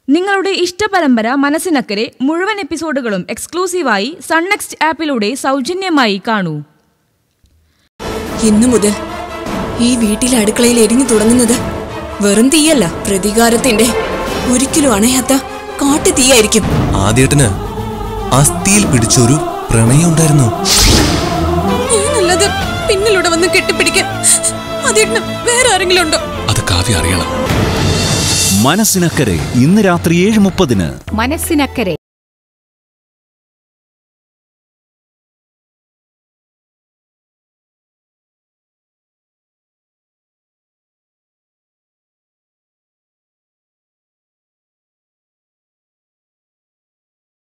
നിങ്ങളുടെ ഇഷ്ടപരമ്പര മനസ്സിനക്കരെ മുഴുവൻ എപ്പിസോഡുകളും എക്സ്ക്ലൂസീവായി sun next ആപ്പിലൂടെ സൗജന്യമായി കാണൂ ഇന്നു മുതൽ ഈ വീട്ടിലെ അടുക്കളയിൽ എരിഞ്ഞു തുടങ്ങുന്നത് വെറും തീയല്ല പ്രതികാരത്തിന്റെ ഒരിക്കലും അണയാത്ത കാട്ടു തീയായിരിക്കും ആദ്യേട്ടന് അസ്ഥിയിൽ പിടിച്ചൊരു പ്രണയം ഉണ്ടായിരുന്നു ഞാനല്ലാതെ പിന്നിലൂടെ വന്ന് കെട്ടിപ്പിടിക്കാൻ അതേട്ടന് വേറെ ആരെങ്കിലും ഉണ്ടോ അത് കാവ്യ അറിയണം മനസ്സിനക്കരെ ഇന്ന് രാത്രി ഏഴ് മുപ്പതിന് മനസ്സിനക്കരെ